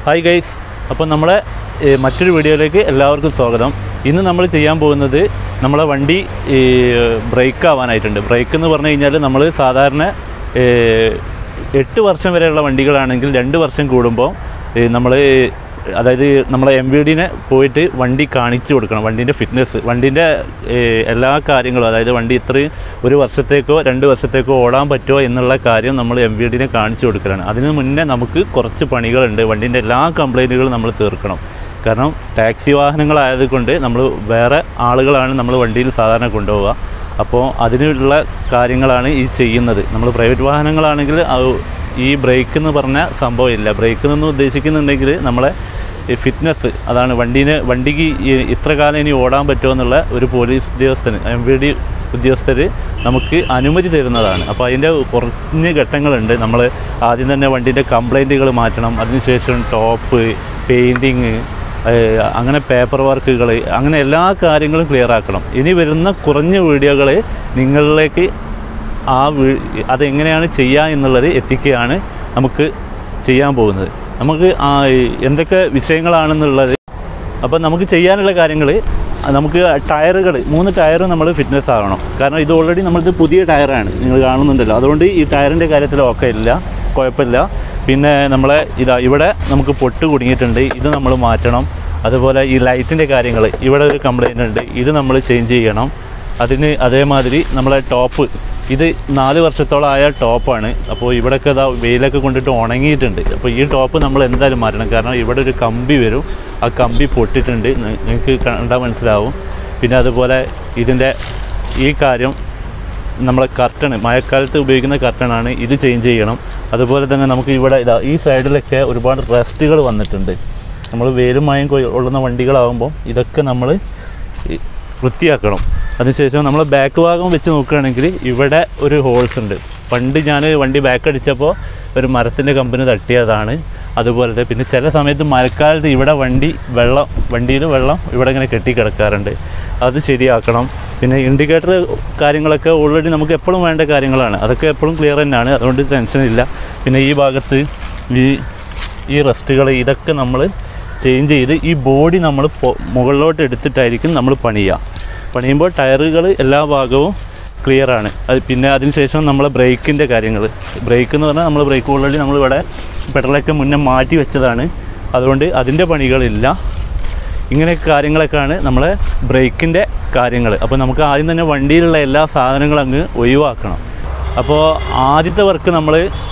hi guys അപ്പോൾ നമ്മളെ ഏ, മറ്റൊരു വീഡിയോയിലേക്ക് എല്ലാവർക്കും സ്വാഗതം ഇന്ന് നമ്മൾ ചെയ്യാൻ പോകുന്നത് നമ്മളെ വണ്ടി ഈ, ബ്രേക്ക് ആവാനായിട്ടുണ്ട് ബ്രേക്ക് എന്ന് പറഞ്ഞു കഴിഞ്ഞാൽ നമ്മൾ സാധാരണ ഏ, എട്ട് വർഷം വരെയുള്ള വണ്ടികളാണെങ്കിൽ രണ്ട് വർഷം കൂടുമ്പോൾ നമ്മൾ അതായത് നമ്മളെ എം വി ഡിനെ പോയിട്ട് വണ്ടി കാണിച്ചു കൊടുക്കണം വണ്ടീൻ്റെ ഫിറ്റ്നസ് വണ്ടീൻ്റെ എല്ലാ കാര്യങ്ങളും അതായത് വണ്ടി ഇത്രയും ഒരു വർഷത്തേക്കോ രണ്ട് വർഷത്തേക്കോ ഓടാൻ പറ്റുമോ എന്നുള്ള കാര്യം നമ്മൾ എം വി ഡിനെ കാണിച്ചു കൊടുക്കലാണ് അതിന് മുന്നേ നമുക്ക് കുറച്ച് പണികളുണ്ട് വണ്ടീൻ്റെ എല്ലാ കംപ്ലൈൻറ്റുകളും നമ്മൾ തീർക്കണം കാരണം ടാക്സി വാഹനങ്ങളായത് കൊണ്ട് നമ്മൾ വേറെ ആളുകളാണ് നമ്മൾ വണ്ടിയിൽ സാധാരണ കൊണ്ടുപോവുക അപ്പോൾ അതിനുള്ള കാര്യങ്ങളാണ് ഈ ചെയ്യുന്നത് നമ്മൾ പ്രൈവറ്റ് വാഹനങ്ങളാണെങ്കിൽ അത് ഈ ബ്രേക്ക് എന്ന് പറഞ്ഞ സംഭവമില്ല ബ്രേക്ക് എന്ന് ഉദ്ദേശിക്കുന്നുണ്ടെങ്കിൽ നമ്മളെ ഈ ഫിറ്റ്നസ് അതാണ് വണ്ടീനെ വണ്ടിക്ക് ഈ ഇത്ര കാലം ഇനി ഓടാൻ പറ്റുമോ എന്നുള്ള ഒരു പോലീസ് ഉദ്യോഗസ്ഥന് എം വി ഡി ഉദ്യോഗസ്ഥർ നമുക്ക് അനുമതി തരുന്നതാണ് അപ്പോൾ അതിൻ്റെ കുറഞ്ഞ ഘട്ടങ്ങളുണ്ട് നമ്മൾ ആദ്യം തന്നെ വണ്ടീൻ്റെ കംപ്ലൈൻറ്റുകൾ മാറ്റണം അതിനുശേഷം ടോപ്പ് പെയിൻറ്റിങ് അങ്ങനെ പേപ്പർ വർക്കുകൾ അങ്ങനെ എല്ലാ കാര്യങ്ങളും ക്ലിയർ ആക്കണം ഇനി വരുന്ന കുറഞ്ഞ വീഡിയോകൾ നിങ്ങളിലേക്ക് ആ വീ- അതെങ്ങനെയാണ് ചെയ്യുക എന്നുള്ളത് എത്തിക്കുകയാണ് നമുക്ക് ചെയ്യാൻ പോകുന്നത് നമുക്ക് ആ എന്തൊക്കെ വിഷയങ്ങളാണെന്നുള്ളത് അപ്പോൾ നമുക്ക് ചെയ്യാനുള്ള കാര്യങ്ങൾ നമുക്ക് ടയറുകൾ മൂന്ന് ടയറും നമ്മൾ ഫിറ്റ്നസ് ആകണം കാരണം ഇത് ഓൾറെഡി നമ്മളിത് പുതിയ ടയറാണ് നിങ്ങൾ കാണുന്നുണ്ടല്ലോ അതുകൊണ്ട് ഈ ടയറിൻ്റെ കാര്യത്തിൽ ഒക്കെ ഇല്ല കുഴപ്പമില്ല പിന്നെ നമ്മളെ ഇതാ ഇവിടെ നമുക്ക് പൊട്ട് കുടുങ്ങിയിട്ടുണ്ട് ഇത് നമ്മൾ മാറ്റണം അതുപോലെ ഈ ലൈറ്റിൻ്റെ കാര്യങ്ങൾ ഇവിടെ ഒരു കംപ്ലൈൻ്റ് ഉണ്ട് ഇത് നമ്മൾ ചേഞ്ച് ചെയ്യണം അതിന് അതേമാതിരി നമ്മളെ ടോപ്പ് ഇത് നാല് വർഷത്തോളമായ ടോപ്പാണ് അപ്പോൾ ഇവിടെയൊക്കെ ഇതാ വെയിലൊക്കെ കൊണ്ടിട്ട് ഉണങ്ങിയിട്ടുണ്ട് അപ്പോൾ ഈ ടോപ്പ് നമ്മൾ എന്തായാലും മാറ്റണം കാരണം ഇവിടെ ഒരു കമ്പി വരും ആ കമ്പി പൊട്ടിയിട്ടുണ്ട് നി- നിങ്ങൾക്ക് കണ്ടാൽ മനസ്സിലാവും പിന്നെ അതുപോലെ ഇതിൻ്റെ ഈ കാര്യം നമ്മളെ കർട്ടൺ മഴക്കാലത്ത് ഉപയോഗിക്കുന്ന കർട്ടണാണ് ഇത് ചേഞ്ച് ചെയ്യണം അതുപോലെ തന്നെ നമുക്ക് ഇവിടെ ഇതാ ഈ സൈഡിലൊക്കെ ഒരുപാട് റെസ്റ്റുകൾ വന്നിട്ടുണ്ട് നമ്മൾ വേലും മയം കൊയ്- കൊള്ളുന്ന വണ്ടികളാകുമ്പോൾ ഇതൊക്കെ നമ്മൾ ഈ വൃത്തിയാക്കണം അതിനുശേഷം നമ്മൾ ബാക്ക് ഭാഗം വെച്ച് നോക്കുകയാണെങ്കിൽ ഇവിടെ ഒരു ഹോൾസ് ഉണ്ട് പണ്ട് ഞാൻ വണ്ടി ബാക്ക് അടിച്ചപ്പോൾ ഒരു മരത്തിൻ്റെ കമ്പനി തട്ടിയതാണ് അതുപോലത്തെ പിന്നെ ചില സമയത്ത് മഴക്കാലത്ത് ഇവിടെ വണ്ടി വെള്ളം വണ്ടിയിൽ വെള്ളം ഇവിടെ ഇങ്ങനെ കെട്ടിക്കിടക്കാറുണ്ട് അത് ശരിയാക്കണം പിന്നെ ഇൻഡിക്കേറ്റർ കാര്യങ്ങളൊക്കെ ഓൾറെഡി നമുക്ക് എപ്പോഴും വേണ്ട കാര്യങ്ങളാണ് അതൊക്കെ എപ്പോഴും ക്ലിയർ തന്നെയാണ് അതുകൊണ്ട് ടെൻഷൻ ഇല്ല പിന്നെ ഈ ഭാഗത്ത് ഈ ഈ റെസ്റ്റുകൾ ഇതൊക്കെ നമ്മൾ ചേഞ്ച് ചെയ്ത് ഈ ബോഡി നമ്മൾ മുകളിലോട്ട് എടുത്തിട്ടായിരിക്കും നമ്മൾ പണിയുക പണിയുമ്പോൾ ടയറുകൾ എല്ലാ ഭാഗവും ക്ലിയർ ആണ് അത് പിന്നെ അതിനുശേഷം നമ്മളെ ബ്രേക്കിൻ്റെ കാര്യങ്ങൾ ബ്രേക്ക് എന്ന് പറഞ്ഞാൽ നമ്മൾ ബ്രേക്ക് ഓൾറെഡി നമ്മളിവിടെ പെഡലൊക്കെ മുന്നേ മാറ്റി വെച്ചതാണ് അതുകൊണ്ട് അതിൻ്റെ പണികളില്ല ഇങ്ങനെ കാര്യങ്ങളൊക്കെയാണ് നമ്മളെ ബ്രേക്കിൻ്റെ കാര്യങ്ങൾ അപ്പോൾ നമുക്ക് ആദ്യം തന്നെ വണ്ടിയിലുള്ള എല്ലാ സാധനങ്ങളും അങ്ങ് ഒഴിവാക്കണം അപ്പോൾ ആദ്യത്തെ വർക്ക് നമ്മൾ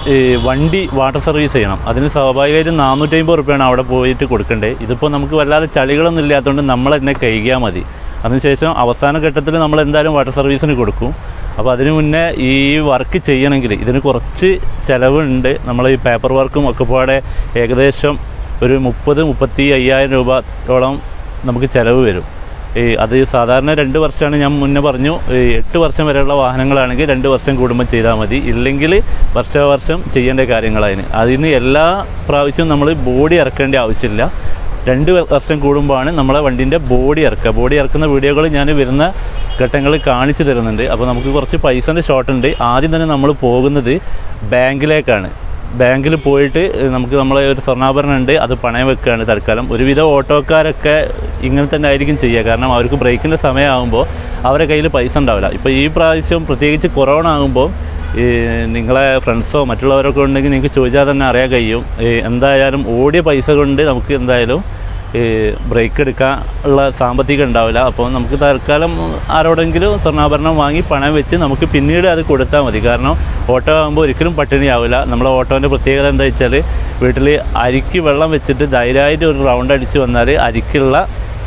വണ്ടി വാട്ടർ സർവീസ് ചെയ്യണം അതിന് സ്വാഭാവികമായിട്ടും നാനൂറ്റമ്പത് റുപ്യാണ് അവിടെ പോയിട്ട് കൊടുക്കേണ്ടത് ഇതിപ്പോൾ നമുക്ക് വല്ലാതെ ചളികളൊന്നും ഇല്ലാത്തതുകൊണ്ട് നമ്മൾ തന്നെ കഴുകിയാൽ മതി അതിനുശേഷം അവസാന ഘട്ടത്തിൽ നമ്മൾ എന്തായാലും വാട്ടർ സർവീസിന് കൊടുക്കും അപ്പോൾ അതിന് മുന്നേ ഈ വർക്ക് ചെയ്യണമെങ്കിൽ ഇതിന് കുറച്ച് ചിലവുണ്ട് നമ്മൾ ഈ പേപ്പർ വർക്കും ഒക്കെ പാടെ ഏകദേശം ഒരു മുപ്പത് മുപ്പത്തി അയ്യായിരം രൂപയോളം നമുക്ക് ചിലവ് വരും ഈ അത് സാധാരണ രണ്ട് വർഷമാണ് ഞാൻ മുന്നേ പറഞ്ഞു ഈ എട്ട് വർഷം വരെയുള്ള വാഹനങ്ങളാണെങ്കിൽ രണ്ട് വർഷം കൂടുമ്പോൾ ചെയ്താൽ മതി ഇല്ലെങ്കിൽ വർഷാവർഷം ചെയ്യേണ്ട കാര്യങ്ങളതിന് അതിന് എല്ലാ പ്രാവശ്യവും നമ്മൾ ബോഡി ഇറക്കേണ്ട ആവശ്യമില്ല രണ്ട് വ- വർഷം കൂടുമ്പോഴാണ് നമ്മളെ വണ്ടീൻ്റെ ബോഡി ഇറക്കുക ബോഡി ഇറക്കുന്ന വീഡിയോകൾ ഞാൻ വരുന്ന ഘട്ടങ്ങളിൽ കാണിച്ചു തരുന്നുണ്ട് അപ്പോൾ നമുക്ക് കുറച്ച് പൈസൻ്റെ ഷോർട്ട് ഉണ്ട് ആദ്യം തന്നെ നമ്മൾ പോകുന്നത് ബാങ്കിലേക്കാണ് ബാങ്കിൽ പോയിട്ട് ഏഹ്, നമുക്ക് നമ്മളെ ഒരു സ്വർണ്ണാഭരണം ഉണ്ട് അത് പണയം വെക്കുകയാണ് തൽക്കാലം ഒരുവിധ ഓട്ടോക്കാരൊക്കെ ഇങ്ങനെ തന്നെ ആയിരിക്കും ചെയ്യുക കാരണം അവർക്ക് ബ്രേക്കിൻ്റെ സമയമാകുമ്പോൾ അവരുടെ കയ്യിൽ പൈസ ഉണ്ടാവില്ല ഇപ്പോൾ ഈ പ്രാവശ്യം പ്രത്യേകിച്ച് കൊറോണ ആകുമ്പോൾ ഈ നിങ്ങളെ ഫ്രണ്ട്സോ മറ്റുള്ളവരൊക്കെ ഉണ്ടെങ്കിൽ നിങ്ങൾക്ക് ചോദിച്ചാൽ തന്നെ അറിയാൻ കഴിയും ഈ എന്തായാലും ഓടിയ പൈസ കൊണ്ട് നമുക്ക് എന്തായാലും ഈ ബ്രേക്ക് എടുക്കാൻ ഉള്ള സാമ്പത്തികം ഉണ്ടാവില്ല അപ്പോൾ നമുക്ക് തൽക്കാലം ആരോടെങ്കിലും സ്വർണ്ണാഭരണം വാങ്ങി പണം വെച്ച് നമുക്ക് പിന്നീട് അത് കൊടുത്താൽ മതി കാരണം ഓട്ടോ ആകുമ്പോൾ ഒരിക്കലും പട്ടിണിയാവില്ല നമ്മളെ ഓട്ടോൻ്റെ പ്രത്യേകത എന്താ വെച്ചാൽ വീട്ടിൽ അരിക്ക് വെള്ളം വെച്ചിട്ട് ധൈര്യമായിട്ട് ഒരു റൗണ്ട് അടിച്ച് വന്നാൽ അരിക്കുള്ള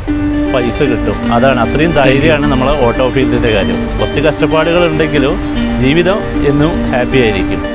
പൈസ കിട്ടും അതാണ് അത്രയും ധൈര്യമാണ് നമ്മളെ ഓട്ടോ ഫീൽഡിൻ്റെ കാര്യം കുറച്ച് കഷ്ടപ്പാടുകൾ ഉണ്ടെങ്കിലും ജീവിതം എന്നും ഹാപ്പി ആയിരിക്കും